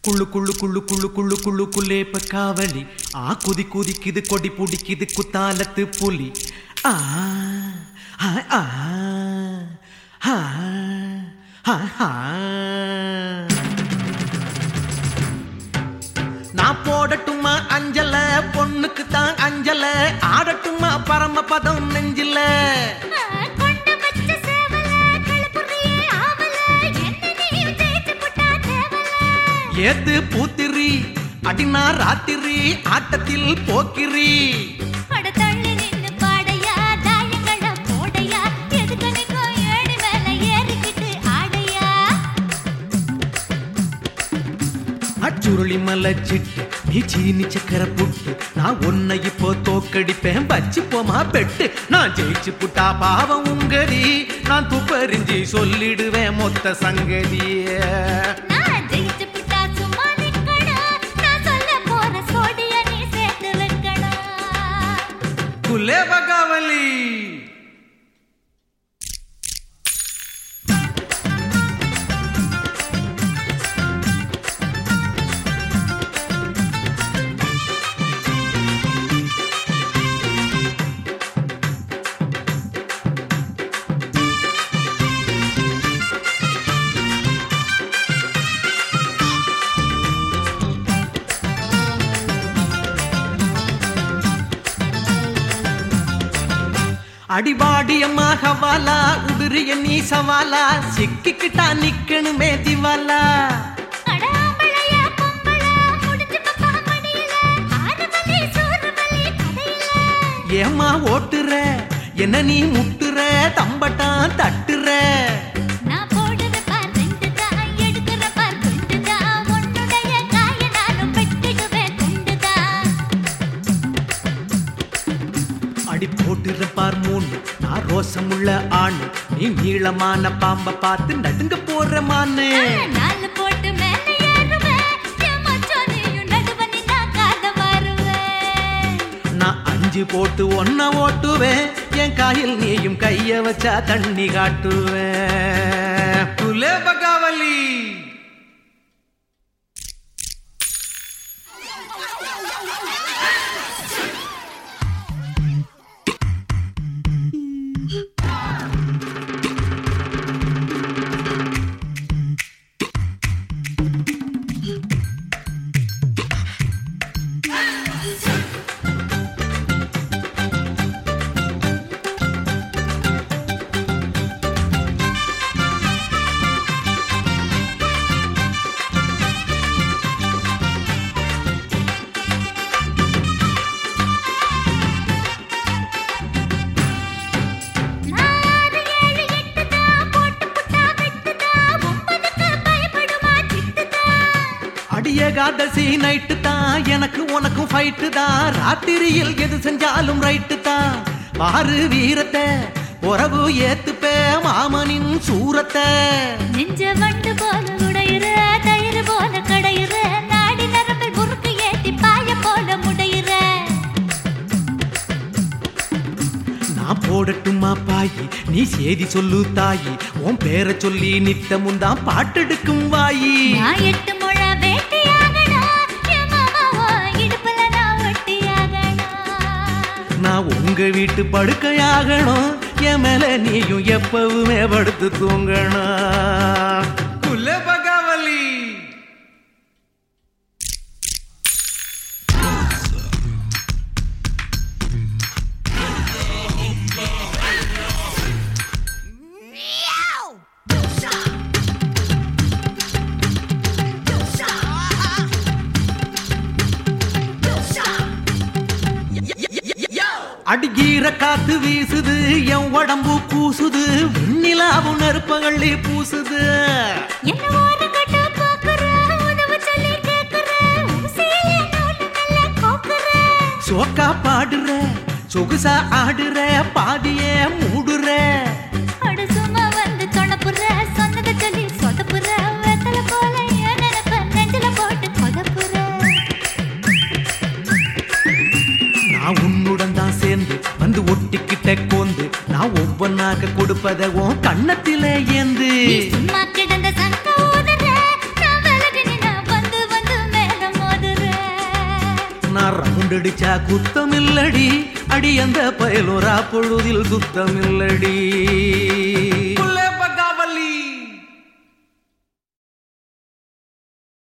குள்ளு குள்ளு குள்ளு குள்ளு குள்ளு குள்ளு குள்ளேப்ப காவலி ஆ குதி குதிக்குது கொடி பிடிக்குது குத்தாலத்து புலி ஆ ஆ ஆ ஆ ஆ ஆ நான் போடட்டுமா அஞ்சல பொண்ணுக்கு தான் அஞ்சல ஆடட்டுமா பரமபதம் நெஞ்சில கொண்டு வச்ச சேவல கழுப்புறியே ஆவல என்ன நீயும் ஜெயிச்சு புட்டா தேவல ஏத்து பூத்திரி அடினா ராத்திரி ஆட்டத்தில் போக்கிரி அட தள்ளி நின்னு பாடையா தாயங்கள போடையா எதுக்கு நிக்கும் ஏணி மேல ஏறிக்கிட்டு ஆடையா அச்சுருளி மலை சிட்டு நீ சீனி சக்கர புட்டு நான் உன்னை இப்போ தோக்கடிப்பேன் வச்சு போமா பெட்டு நான் ஜெயிச்சு புட்டா பாவம் உங்கதி நான் துப்பறிஞ்சி சொல்லிடுவேன் மொத்த சங்கதிய நான் ஜெயிச்சு புட்டா சும்மா நிக்கணும் நான் சொல்ல போற சோடிய நீ சேர்த்து வைக்கணும் குலே பகாவலி அடிபாடியம்மா ஹவாலா உதிரிய நீ சவாலா சிக்கிக்கிட்டா நிக்கணுமே திவாலா அட ஆம்பளையா பொம்பளை முடிஞ்சு பப்பா மடியில ஆறு மணி சோறு மல்லி கதையில ஏம்மா ஓட்டுற என்ன நீ முட்டுற தம்பட்டான் தட்டுற நான் போடுற பார் ரெண்டு தான் எடுக்கிற பார் குண்டு தான் உன்னுடைய காய நானும் வெட்டிடுவேன் துண்டு தான் அடி போட்டுற பார் மூணு நான் ரோசமுள்ள ஆணு நீ நீளமான பாம்ப பார்த்து நடுங்க போற மானு நாலு போட்டு மேல ஏறுவேன் என் மச்சான் நீயும் நடுவ நின்னா கால மாறுவேன் நான் அஞ்சு போட்டு ஒன்ன ஓட்டுவேன் என் காயில் நீயும் கைய வச்சா தண்ணி காட்டுவேன் குலே பகாவலி ஆறு ஏழு எட்டு தான் போட்டு புட்டா வெட்டு தான் ஒன்பதுக்கு பயப்படுமா சிட்டு தான் அடிய காதசி நைட்டு தான் எனக்கு உனக்கும் ஃபைட்டு தான் ராத்திரியில் எது செஞ்சாலும் ரைட்டு தான் பாரு வீரத்தை உறவு ஏத்துப்பே மாமனின் சூரத்தை நெஞ்ச வண்டு போல உடையிற தயிர் போல கடையிற நாடி நரம்பில் முறுக்கு ஏத்தி பாய போல முடையிற நான் போடட்டுமா பாயி நீ சேதி சொல்லு தாயி உன் பேரை சொல்லி நித்தமும் தான் பாட்டெடுக்கும் வாயி நான் எட்டு முழ வேட்டியாகணும் என் மாமாவோ இடுப்புல நான் ஒட்டியாகணும் நான் உங்க வீட்டு படுக்கையாகணும் என் மேல நீயும் எப்பவுமே படுத்து தூங்கணும் குல பகாவலி அடிகீர காத்து வீசுது என் உடம்பு கூசுது வெண்ணிலாவும் நெருப்பகள்ளி பூசுது என்ன ஓரங்கட்ட பாக்குற உதவு சொல்லி கேக்குற ஊசியிலே நூலு மெல்ல கோக்குற சோக்கா பாடுற சொகுசா ஆடுற பாதியே மூடுற அட சும்மா வந்து தொணப்புற சொன்னதை சொல்லி சொதப்புற வெத்தல போல என் நினைப்ப நெஞ்சில போட்டு கொதப்புற நான் உன்னுடன் தான் சேர்ந்து வந்து ஒட்டிக்கிட்ட கோந்து நான் ஒவ்வொன்னாக கொடுப்பத உன் கண்ணத்திலே ஏந்து நீ சும்மா கிடந்த சங்க ஊதுற நான் விலகி நின்னா வந்து வந்து ரவுண்டடிச்சா குத்தமில்லடி அடி அந்த பயலோரா பொழுதில் குத்தமில்லடி